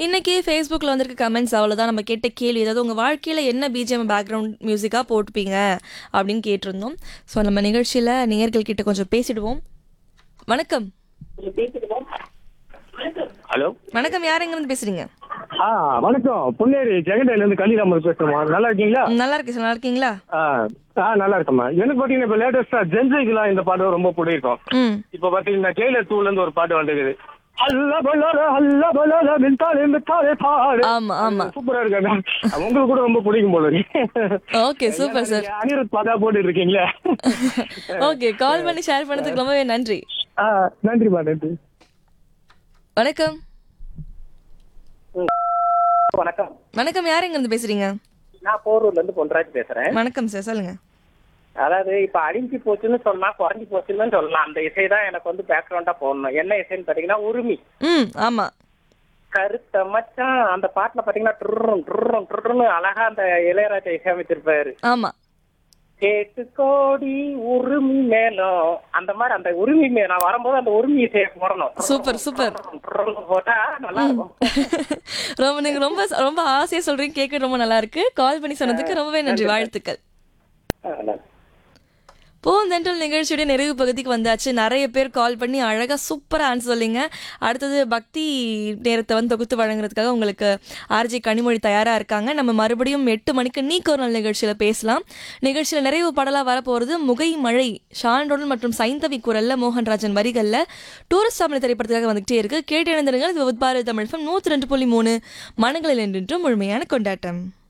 இன்னைக்கு ஃபேஸ்புக்கில் வந்திருக்க கமெண்ட்ஸ் அவ்வளோதான் நம்ம கேட்ட கேள்வி அதாவது உங்கள் வாழ்க்கையில் என்ன பிஜிஎம் பேக்ரவுண்ட் மியூசிக்காக போட்டுப்பீங்க அப்படின்னு கேட்டிருந்தோம் ஸோ நம்ம நிகழ்ச்சியில் நேயர்கள் கிட்ட கொஞ்சம் பேசிடுவோம் வணக்கம் ஹலோ வணக்கம் யார் எங்கேருந்து பேசுறீங்க ஆ வணக்கம் பொன்னேரி ஜெகண்டையில இருந்து கலிராமர் பேசுறோமா நல்லா இருக்கீங்களா ம், நல்லா இருக்கு சார் நல்லா இருக்கீங்களா ஆ ஆ நல்லா இருக்கம்மா எனக்கு பாத்தீங்கன்னா இப்ப லேட்டஸ்டா ஜென்சைக்குலாம் இந்த பாட்டு ரொம்ப பிடிக்கும் ம் இப்ப பாத்தீங்கன்னா ஜெயிலர் டூல இருந்து ஒரு பாட்டு வந்துருக்குது அல்ல பல்லால அல்ல பல்லால மின்தாலே மின்தாலே பாடு ஆமா ஆமா சூப்பரா இருக்காங்க உங்களுக்கு கூட ரொம்ப பிடிக்கும் போல இருக்கு ஓகே சூப்பர் சார் நீங்க அனிருத் பாட்டா போட்டு இருக்கீங்களே ஓகே கால் பண்ணி ஷேர் பண்ணதுக்கு ரொம்பவே நன்றி ஆ நன்றிமா நன்றி வணக்கம் வணக்கம் வணக்கம் யார் எங்கேருந்து பேசுறீங்க நான் போரூர்ல இருந்து பொன்ராஜ் பேசுறேன் வணக்கம் சார் சொல்லுங்க அதாவது இப்ப அழிஞ்சு போச்சுன்னு சொன்னா குறைஞ்சு போச்சுன்னு சொல்லலாம் அந்த இசை தான் எனக்கு வந்து பேக்ரவுண்டா போடணும் என்ன இசைன்னு பாத்தீங்கன்னா உரிமை ம் ஆமா கருத்த மச்சான் அந்த பாட்டுல பாத்தீங்கன்னா ட்ருரும் ட்ருரும் ட்ருன்னு அழகா அந்த இளையராஜா இசையமைச்சிருப்பாரு ஆமா கேட்டு கோடி உரிமை மேலும் அந்த மாதிரி அந்த உரிமை மே நான் வரும்போது அந்த உரிமை இசையை போடணும் சூப்பர் சூப்பர் ட்ருன்னு போட்டா நல்லா இருக்கும் ரொம்ப நீங்க ரொம்ப ரொம்ப ஆசையா சொல்றீங்க கேட்க ரொம்ப நல்லா இருக்கு கால் பண்ணி சொன்னதுக்கு ரொம்பவே நன்றி வாழ்த்துக்கள் ஆ, நல்லா. பூந்தென்றல் நிகழ்ச்சியுடைய நிறைவு பகுதிக்கு வந்தாச்சு நிறைய பேர் கால் பண்ணி அழகாக சூப்பராக ஆன்சர் சொல்லிங்க அடுத்தது பக்தி நேரத்தை வந்து தொகுத்து வழங்குறதுக்காக உங்களுக்கு ஆர்ஜி கனிமொழி தயாராக இருக்காங்க நம்ம மறுபடியும் எட்டு மணிக்கு நீக்கு ஒரு நாள் நிகழ்ச்சியில் பேசலாம் நிகழ்ச்சியில் நிறைவு பாடலாக வரப்போகிறது முகை மழை ஷான்ரோடன் மற்றும் சைந்தவி குரல்ல மோகன்ராஜன் வரிகளில் டூரிஸ்ட் தமிழ் திரைப்படத்துக்காக வந்துகிட்டே இருக்கு கேட்டு இணைந்திருங்கள் இது பாரதி தமிழ் நூற்றி ரெண்டு புள்ளி மூணு மனங்களில் என்றென்றும் முழுமையான கொண்டாட்டம்